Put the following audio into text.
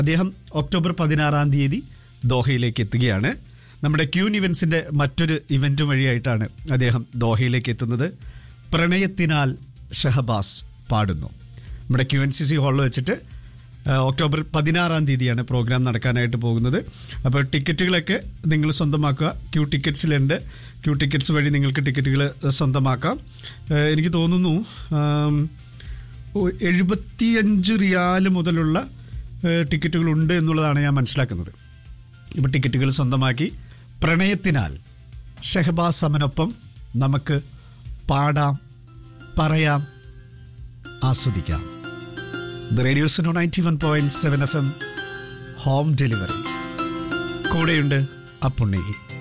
അദ്ദേഹം ഒക്ടോബർ പതിനാറാം തീയതി ദോഹയിലേക്ക് എത്തുകയാണ് നമ്മുടെ ക്യൂൻ ഇവൻസിന്റെ മറ്റൊരു ഇവന്റ് വഴിയായിട്ടാണ് അദ്ദേഹം ദോഹയിലേക്ക് എത്തുന്നത് പ്രണയത്തിനാൽ ഷഹബാസ് പാടുന്നു നമ്മുടെ ക്യു എൻ സി സി ഹാളിൽ വെച്ചിട്ട് ആ, ഒക്ടോബർ പതിനാറാം തീയതിയാണ് പ്രോഗ്രാം നടക്കാനായിട്ട് പോകുന്നത് അപ്പോൾ ടിക്കറ്റുകളൊക്കെ നിങ്ങൾ സ്വന്തമാക്കുക ക്യൂ ടിക്കറ്റ്സിലുണ്ട് ക്യൂ ടിക്കറ്റ്സ് വഴി നിങ്ങൾക്ക് ടിക്കറ്റുകൾ സ്വന്തമാക്കാം ആ, എനിക്ക് തോന്നുന്നു ആം, ഓ- എഴുപത്തിയഞ്ച് റിയാല് മുതലുള്ള ഏഹ്, ടിക്കറ്റുകളുണ്ട് എന്നുള്ളതാണ് ഞാൻ മനസ്സിലാക്കുന്നത് ഇപ്പോൾ ടിക്കറ്റുകൾ സ്വന്തമാക്കി പ്രണയത്തിനാൽ ഷെഹബാസ് സമനൊപ്പം നമുക്ക് പാടാം പറയാം ആസ്വദിക്കാം ദ റേഡിയോസിനോ ninety one point seven F M home delivery കൂടെയുണ്ട് അപ്പുണ്ണി